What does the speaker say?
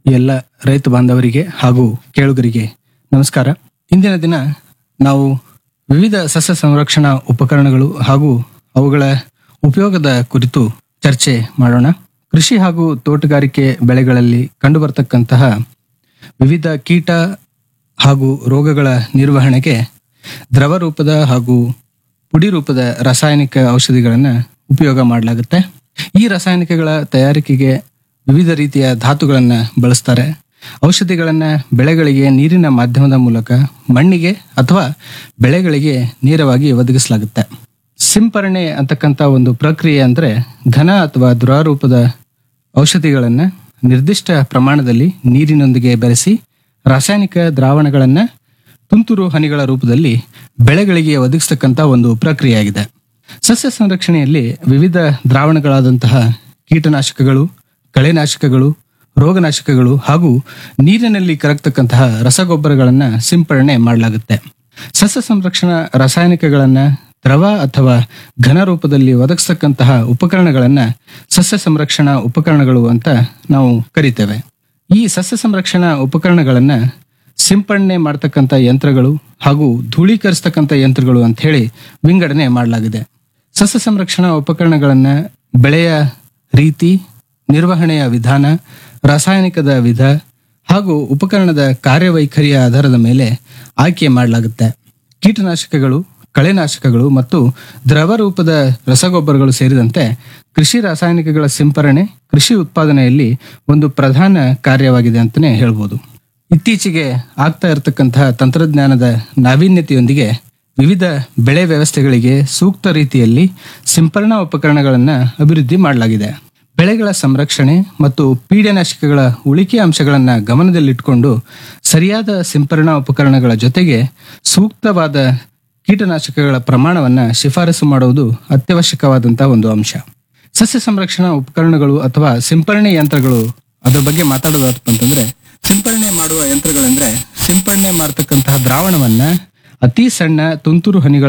ಎಲ್ಲ ರೈತ ಬಾಂಧವರಿಗೆ ಹಾಗೂ ಕೇಳುಗರಿಗೆ ನಮಸ್ಕಾರ ಇಂದಿನ ದಿನ ನಾವು ವಿವಿಧ ಸಸ್ಯ ಸಂರಕ್ಷಣಾ ಉಪಕರಣಗಳು ಹಾಗೂ ಅವುಗಳ ಉಪಯೋಗದ ಕುರಿತು ಚರ್ಚೆ ಮಾಡೋಣ ಕೃಷಿ ಹಾಗೂ ತೋಟಗಾರಿಕೆ ಬೆಳೆಗಳಲ್ಲಿ ಕಂಡುಬರ್ತಕ್ಕಂತಹ ವಿವಿಧ ಕೀಟ ಹಾಗೂ ರೋಗಗಳ ನಿರ್ವಹಣೆಗೆ ದ್ರವ ರೂಪದ ಹಾಗೂ ಪುಡಿ ರೂಪದ ರಾಸಾಯನಿಕ ಔಷಧಿಗಳನ್ನು ಉಪಯೋಗ ಮಾಡಲಾಗುತ್ತೆ ಈ ರಾಸಾಯನಿಕಗಳ ತಯಾರಿಕೆಗೆ ವಿವಿಧ ರೀತಿಯ ಧಾತುಗಳನ್ನು ಬಳಸ್ತಾರೆ ಔಷಧಿಗಳನ್ನು ಬೆಳೆಗಳಿಗೆ ನೀರಿನ ಮಾಧ್ಯಮದ ಮೂಲಕ ಮಣ್ಣಿಗೆ ಅಥವಾ ಬೆಳೆಗಳಿಗೆ ನೇರವಾಗಿ ಒದಗಿಸಲಾಗುತ್ತೆ ಸಿಂಪರಣೆ ಅಂತಕ್ಕಂಥ ಒಂದು ಪ್ರಕ್ರಿಯೆ ಅಂದರೆ ಘನ ಅಥವಾ ದ್ರವರೂಪದ ಔಷಧಿಗಳನ್ನು ನಿರ್ದಿಷ್ಟ ಪ್ರಮಾಣದಲ್ಲಿ ನೀರಿನೊಂದಿಗೆ ಬೆರೆಸಿ ರಾಸಾಯನಿಕ ದ್ರಾವಣಗಳನ್ನು ತುಂತುರು ಹನಿಗಳ ರೂಪದಲ್ಲಿ ಬೆಳೆಗಳಿಗೆ ಒದಗಿಸ್ತಕ್ಕಂಥ ಒಂದು ಪ್ರಕ್ರಿಯೆಯಾಗಿದೆ ಸಸ್ಯ ಸಂರಕ್ಷಣೆಯಲ್ಲಿ ವಿವಿಧ ದ್ರಾವಣಗಳಾದಂತಹ ಕೀಟನಾಶಕಗಳು ಕಳೆನಾಶಕಗಳು ರೋಗನಾಶಕಗಳು ಹಾಗೂ ನೀರಿನಲ್ಲಿ ಕರಗ್ತಕ್ಕಂತಹ ರಸಗೊಬ್ಬರಗಳನ್ನು ಸಿಂಪರಣೆ ಮಾಡಲಾಗುತ್ತೆ ಸಸ್ಯ ಸಂರಕ್ಷಣಾ ರಾಸಾಯನಿಕಗಳನ್ನು ದ್ರವ ಅಥವಾ ಘನ ರೂಪದಲ್ಲಿ ಒದಗಿಸ್ತಕ್ಕಂತಹ ಉಪಕರಣಗಳನ್ನು ಸಸ್ಯ ಸಂರಕ್ಷಣಾ ಉಪಕರಣಗಳು ಅಂತ ನಾವು ಕರಿತೇವೆ ಈ ಸಸ್ಯ ಸಂರಕ್ಷಣಾ ಉಪಕರಣಗಳನ್ನು ಸಿಂಪಡಣೆ ಮಾಡ್ತಕ್ಕಂಥ ಯಂತ್ರಗಳು ಹಾಗೂ ಧೂಳೀಕರಿಸ್ತಕ್ಕಂಥ ಯಂತ್ರಗಳು ಅಂತ ಹೇಳಿ ವಿಂಗಡಣೆ ಮಾಡಲಾಗಿದೆ ಸಸ್ಯ ಸಂರಕ್ಷಣಾ ಉಪಕರಣಗಳನ್ನು ಬೆಳೆಯ ರೀತಿ ನಿರ್ವಹಣೆಯ ವಿಧಾನ ರಾಸಾಯನಿಕದ ವಿಧ ಹಾಗೂ ಉಪಕರಣದ ಕಾರ್ಯವೈಖರಿಯ ಆಧಾರದ ಮೇಲೆ ಆಯ್ಕೆ ಮಾಡಲಾಗುತ್ತೆ ಕೀಟನಾಶಕಗಳು ಕಳೆನಾಶಕಗಳು ಮತ್ತು ದ್ರವ ರೂಪದ ರಸಗೊಬ್ಬರಗಳು ಸೇರಿದಂತೆ ಕೃಷಿ ರಾಸಾಯನಿಕಗಳ ಸಿಂಪರಣೆ ಕೃಷಿ ಉತ್ಪಾದನೆಯಲ್ಲಿ ಒಂದು ಪ್ರಧಾನ ಕಾರ್ಯವಾಗಿದೆ ಅಂತಲೇ ಹೇಳ್ಬೋದು ಇತ್ತೀಚೆಗೆ ಆಗ್ತಾ ಇರತಕ್ಕಂತಹ ತಂತ್ರಜ್ಞಾನದ ನಾವೀನ್ಯತೆಯೊಂದಿಗೆ ವಿವಿಧ ಬೆಳೆ ವ್ಯವಸ್ಥೆಗಳಿಗೆ ಸೂಕ್ತ ರೀತಿಯಲ್ಲಿ ಸಿಂಪರಣಾ ಉಪಕರಣಗಳನ್ನು ಅಭಿವೃದ್ಧಿ ಮಾಡಲಾಗಿದೆ ಬೆಳೆಗಳ ಸಂರಕ್ಷಣೆ ಮತ್ತು ಪೀಡನಾಶಕಗಳ ಉಳಿಕೆ ಅಂಶಗಳನ್ನು ಗಮನದಲ್ಲಿಟ್ಟುಕೊಂಡು ಸರಿಯಾದ ಸಿಂಪರಣಾ ಉಪಕರಣಗಳ ಜೊತೆಗೆ ಸೂಕ್ತವಾದ ಕೀಟನಾಶಕಗಳ ಪ್ರಮಾಣವನ್ನು ಶಿಫಾರಸು ಮಾಡುವುದು ಅತ್ಯವಶ್ಯಕವಾದಂತಹ ಒಂದು ಅಂಶ ಸಸ್ಯ ಸಂರಕ್ಷಣಾ ಉಪಕರಣಗಳು ಅಥವಾ ಸಿಂಪರಣೆ ಯಂತ್ರಗಳು ಅದ್ರ ಬಗ್ಗೆ ಮಾತಾಡೋದಪ್ಪ ಅಂತಂದ್ರೆ ಸಿಂಪರಣೆ ಮಾಡುವ ಯಂತ್ರಗಳಂದ್ರೆ ಸಿಂಪರಣೆ ಮಾಡತಕ್ಕಂತಹ ದ್ರಾವಣವನ್ನ ಅತಿ ಸಣ್ಣ ತುಂತುರು ಹನಿಗಳ